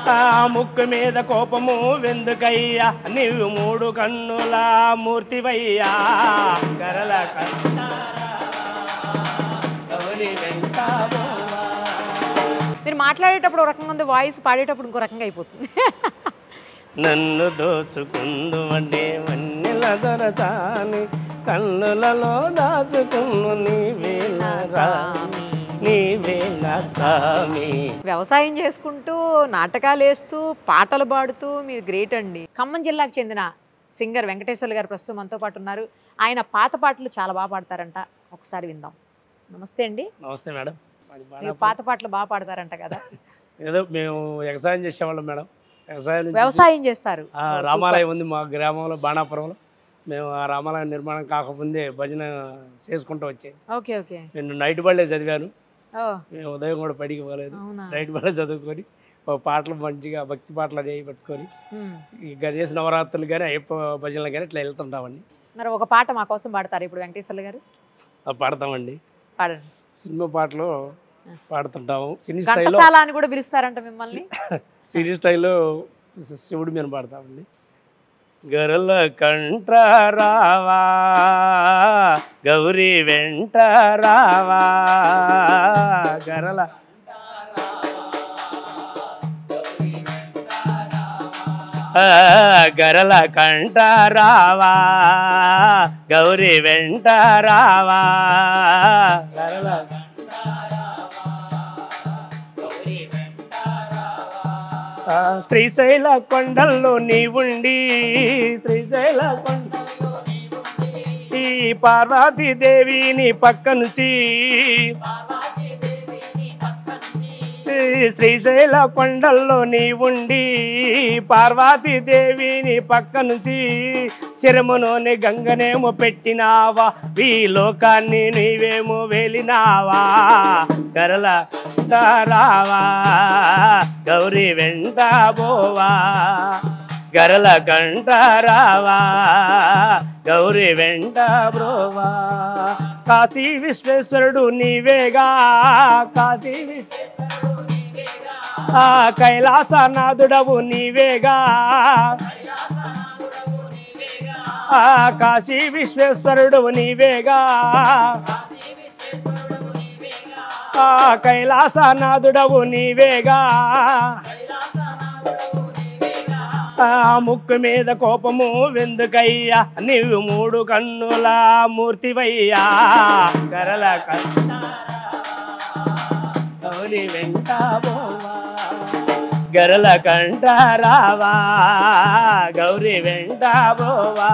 ఆ ముక్కు మీద కోపము వెందుకయ్యా నీవు మూడు కన్నుల మూర్తివయ్యా గరల కౌలి వెంటాబోవా. మీరు మాట్లాడేటప్పుడు ఒక రకంగా ఉంది వాయిస్ పాడేటప్పుడు ఇంకో రకంగా అయిపోతుంది నన్ను దోచుకుందు అంటే వన్నెల దొరసాని కన్నులలో దాచుకున్ను నీవే నా రాణి, నీవే నా స్వామి వ్యవసాయం చేసుకుంటూ నాటకాలు వేస్తూ పాటలు పాడుతూ మీరు గ్రేట్ అండి ఖమ్మం జిల్లాకు చెందిన సింగర్ వెంకటేశ్వర్లు గారు ప్రస్తుతం మనతో పాటు ఉన్నారు ఆయన పాత పాటలు చాలా బాగా పాడతారంట ఒకసారి విందాం నమస్తే అండి నమస్తే మేడం మాది మీరు బాణాపురం. పాత పాటలు బాగా పాడతారంట కదా ఏదో మేము వ్యవసాయం చేసేవాళ్ళం మేడం వ్యవసాయం నుంచి- వ్యవసాయం చేస్తారు ఆ, రామాలయం ఉంది మా గ్రామంలో బాణాపురంలో మేము ఆ రామాలయం నిర్మాణం కాకముందే భజన చేసుకుంటూ వచ్చేది ఓకే ఓకే నేను నైట్ బళ్ళే చదివాను ఓ మేము ఉదయం కూడా పడికి పోలేదు అవునా నైట్ బళ్ళే చదువుకొని ఓ పాటలు మంచిగా భక్తి పాటలు అదే పెట్టుకొని ఉమ్. ఈ గణేష్ నవరాత్రులు కానీ అయ్యప్ప భజనలు కానీ ఇట్లా వెళ్తుంటామండి మరి ఒక పాట మా కోసం పాడతారు ఇప్పుడు వెంకటేశ్వర్లు గారు ఆ పాడతామండి పాడండి సినిమా పాటలు పాడుతుంటాము సినీ స్టైల్లో ఘంటసాల అని కూడా పిలుస్తారంట మిమ్మల్ని సినీ స్టైల్లో శివుడి మీద పాడతామండి గరల కంఠరావా గౌరీ వెంట రావా గరల ఆ, గరల కంఠరావా గౌరీ వెంట రావా గరల ఆ, శ్రీశైల కొండల్లో నీవుండి శ్రీశైల కొండల్లో ఈ పార్వతీదేవిని పక్క నుంచి ఈ శ్రీశైల కొండల్లో నీవుండి పార్వతీదేవిని పక్క నుంచి శిరములోని గంగనేమో పెట్టినావా ఈ లోకాన్ని నీవేమో వేలినావా కరల రావా గౌరీ వెంట పోవా గరల గంట రావా గౌరీ వెంట బ్రోవా కాశీ విశ్వేశ్వరుడు నీవేగా కాశీ విశ్వేశ్వరుడు ఆ కైలాసనాథుడవు నీవేగా ఆ కాశీ విశ్వేశ్వరుడు నీవేగా ఆ కైలాసనాథుడవు నీవేగా ఆ ముక్కు మీద కోపము వెందుకయ్యా నీవు మూడు కన్నుల మూర్తివయ్యా కరల కౌలి వెంట పోవా గరల కంట రావా గౌరీ వెంట పోవా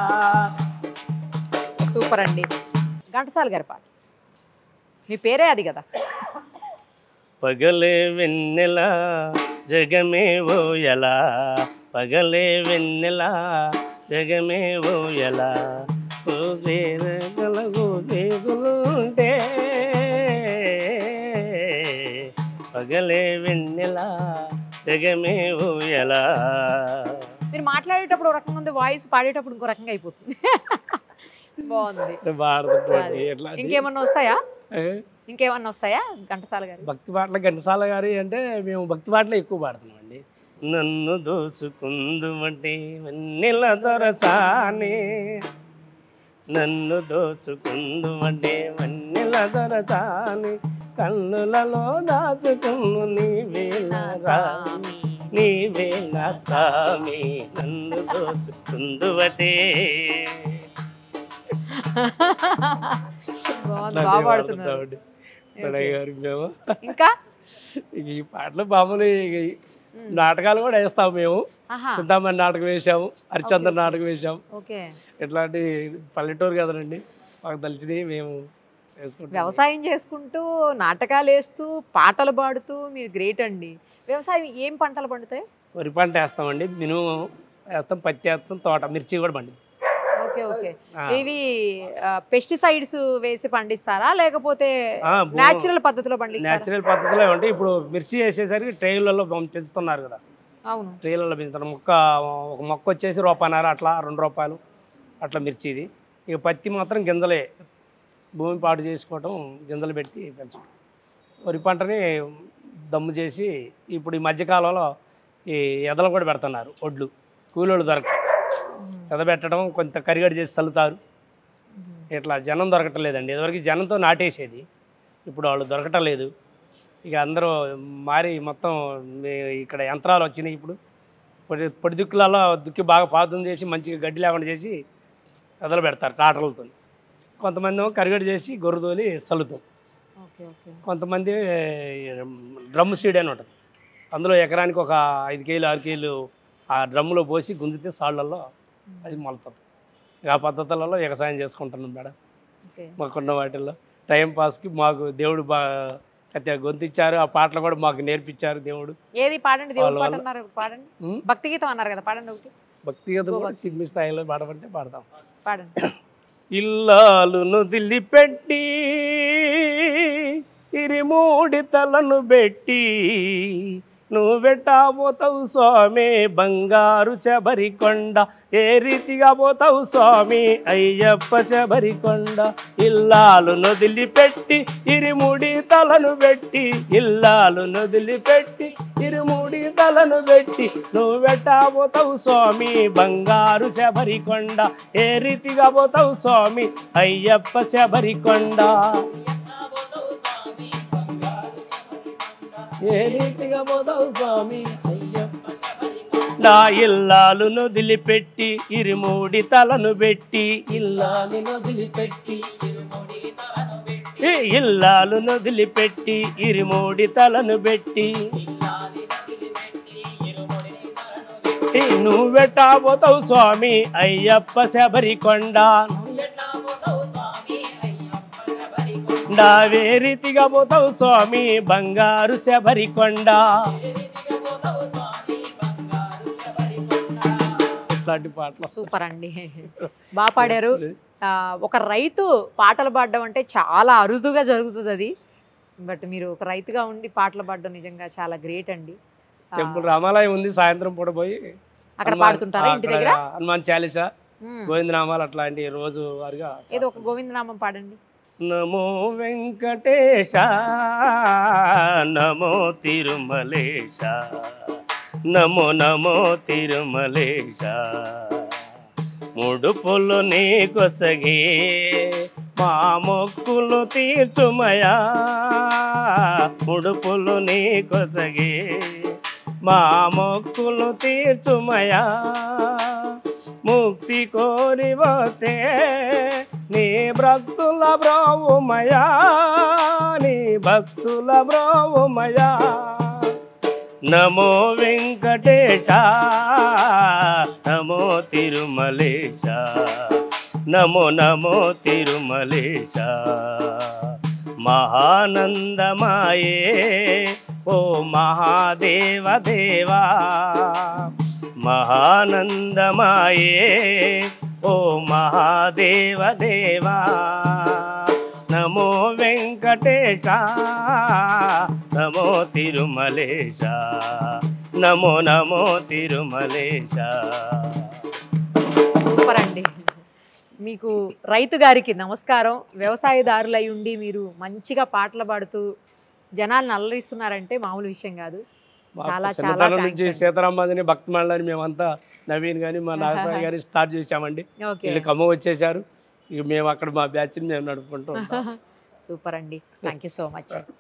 సూపర్ అండి ఘంటసాల గారి పాట మీ పేరే అది కదా పగలే వెన్నెల జగమే ఓ ఎలా పగలే వెన్నెల జగమే ఓ ఎలా ఓ వేరగలగు దేవులుంటే పగలే వెన్నెల జగమే ఓ ఎలా మీరు మాట్లాడేటప్పుడు ఒక రకంగా ఉంది వాయిస్ పాడేటప్పుడు ఇంకో రకంగా అయిపోతుంది బాగుంది భారత ఎట్లా అది? ఇంకేమన్నా వస్తాయా ఏ? ఇంకేమన్నా వస్తాయా ఘంటసాల గారు భక్తి పాటలు ఘంటసాల గారి అంటే మేము భక్తి పాటలు ఎక్కువ పాడుతున్నాం అండి నన్ను దోచుకుందుమంటే వెన్నెల దొరసాని నన్ను దోచుకుందుమంటే వెన్నెల దొరసాని కన్నులలో దాచుకున్ను నీవే నా రాణి, నీవే నా స్వామి నన్ను దోచుకుందువటే బాగుంది బాగా పాడుతున్నారు ప్రణయ్ గారు మేము ఇంకా ఇక ఈ పాటలు మామూలు ఇక ఈ నాటకాలు కూడా వేస్తాం మేము ఆహా చింతామణి నాటకం వేసాము హరిచంద్ర నాటకం వేసాం ఓకే ఇట్లాంటి పల్లెటూరు కదండి మాకు తెలిసినవి మేము వేసుకుంటాం వ్యవసాయం చేసుకుంటూ నాటకాలు వేస్తూ పాటలు పాడుతూ మీరు గ్రేట్ అండి వ్యవసాయం ఏం పంటలు పండుతాయి వరి పంట వేస్తామండి మినుము వేస్తాం పత్తి వేస్తాం తోట మిర్చి కూడా పండి ఓకే ఓకే ఇవి పెస్టిసైడ్స్ వేసి పండిస్తారా లేకపోతే ఆ, భూ- న్యాచురల్ పద్ధతిలో పండిస్తారా న్యాచురల్ పద్ధతిలో ఉంటాయి ఇప్పుడు మిర్చి వేసేసరికి ట్రైలలో పెంచుతున్నారు కదా అవును ట్రైలలో పెంచుతారు మొక్క ఒక మొక్క వచ్చేసి రూపాయన్నర అట్లా రెండు రూపాయలు అట్లా మిర్చి ఇది ఇక పత్తి మాత్రం గింజలే భూమి పాడు చేసుకోవటం గింజలు పెట్టి పెంచడం వరి పంటని దమ్ము చేసి ఇప్పుడు ఈ మధ్యకాలంలో ఈ ఎదలు కూడా పెడుతున్నారు ఒడ్లు కూలోళ్ళు దొరక ఎదబెట్టడం కొంత కరిగడి చేసి చల్లుతారు ఇట్లా జనం దొరకటలేదండి ఇదివరకు జనంతో నాటేసేది ఇప్పుడు వాళ్ళు దొరకటం లేదు ఇక అందరూ మారి మొత్తం మీ- ఇక్కడ యంత్రాలు వచ్చినాయి ఇప్పుడు పొడి పొడి దుక్కులలో దుక్కి బాగా పాదం చేసి మంచిగా గడ్డి లేకుండా చేసి ఎదలు పెడతారు టాటర్లతో కొంతమంది ఏమో కరిగడి చేసి గొర్రె తోలి చల్లుతాం ఓకే ఓకే కొంతమంది డ్రమ్ సీడ్ అని ఉంటుంది అందులో ఎకరానికి ఒక ఐదు కేజీలు ఆరు కేజీలు ఆ డ్రమ్ములో పోసి గుంజితే సాళ్ళల్లో అది మొలుతుంది ఇక ఆ పద్ధతులలో వ్యవసాయం చేసుకుంటున్నాం మేడం ఓకే మాకున్న వాటిల్లో టైం పాస్కి మాకు దేవుడు బాగా కొద్దిగా గొంతిచ్చారు ఆ పాటలు కూడా మాకు నేర్పించారు దేవుడు ఏది పాడండి దేవుడు వాళ్ళ పాట వల్ల- అన్నారు పాడండి ఉం? భక్తి గీతం అన్నారు కదా పాడండి ఒకటి భక్తిగత కూడా చిమ్మి స్థాయిలో పాడమంటే పాడతాం పాడండి ఇల్లాలును దిల్లిపెట్టి ఇరిమూడి తలను పెట్టి నువ్వెట్టా పోతావు స్వామి బంగారు శబరికొండ ఏ రీతిగా పోతావు స్వామి అయ్యప్ప శబరికొండ ఇల్లాలు నొదిలిపెట్టి ఇరిముడి తలను పెట్టి ఇల్లాలు నొదిలిపెట్టి ఇరుముడి తలను పెట్టి నువ్వెట్టా పోతావు స్వామి బంగారు శబరికొండ ఏ రీతిగా పోతావు స్వామి అయ్యప్ప శబరికొండ ఏ రీతిగా పోతావు స్వామి అయ్యప్ప నా ఇల్లాలు నొదిలిపెట్టి ఇరుమూడి తలను పెట్టి ఇల్లాలు నొదిలిపెట్టి ఈ ఇల్లాలు నొదిలిపెట్టి ఇరుమూడి తలను పెట్టి ఈ నువ్వెట్టా పోతావు స్వామి అయ్యప్ప శబరికొండ డావే రీతిగా పోతావు స్వామి బంగారు శబరికొండ ఇట్లాంటి పాటలు సూపర్ అండి బాగా పాడారు ఆ, ఒక రైతు పాటలు పాడడం అంటే చాలా అరుదుగా జరుగుతుంది అది బట్ మీరు ఒక రైతుగా ఉండి పాటలు పాడడం నిజంగా చాలా గ్రేట్ అండి ఆ, టెంపుల్ రామాలయం ఉంది సాయంత్రం పూట పోయి అక్కడ హనుమాన్- పాడుతుంటారా ఇంటి అక్కడ దగ్గర హనుమాన్ చాలీస మ్మ్. గోవిందనామాలు అట్లాంటి రోజు వారిగా ఏదో ఒక గోవిందనామం పాడండి నమో వెంకటేశ నమో తిరుమలేశ నమో నమో తిరుమలేశ ముడుపులు నీ కొసగే మా మొక్కులు తీర్చుమయా ముడుపులు నీ కొసగే మా మొక్కులు తీర్చుమయా ముక్తి కోరి వతే నీ భక్తుల బ్రోవుమయా నీ భక్తుల బ్రోవుమయా నమో వెంకటేశ నమో తిరుమలేశ నమో నమో తిరుమలేశ మహానందమాయే ఓ మహాదేవ దేవా మహానందమాయే ఓ మహాదేవ దేవా నమో వెంకటేశ నమో తిరుమలేశ నమో నమో తిరుమలేశ సూపర్ అండి మీకు రైతు గారికి నమస్కారం వ్యవసాయదారులై ఉండి మీరు మంచిగా పాటలు పాడుతూ జనాలను అల్లరిస్తున్నారంటే మామూలు విషయం కాదు చాలా చాలా చిన్నతనం థ్యాంక్స్ నుంచి అండి. సీతారామని భక్తి మండలని మేమంతా నవీన్ కానీ మా నాగసారి గారి స్టార్ట్ చేశామండి ఓకే వీళ్ళు ఖమ్మం వచ్చేసారు ఇక మేము అక్కడ మా బ్యాచ్ని మేము నడుపుకుంటూ ఉంటాం సూపర్ అండి థ్యాంక్ యూ సో మచ్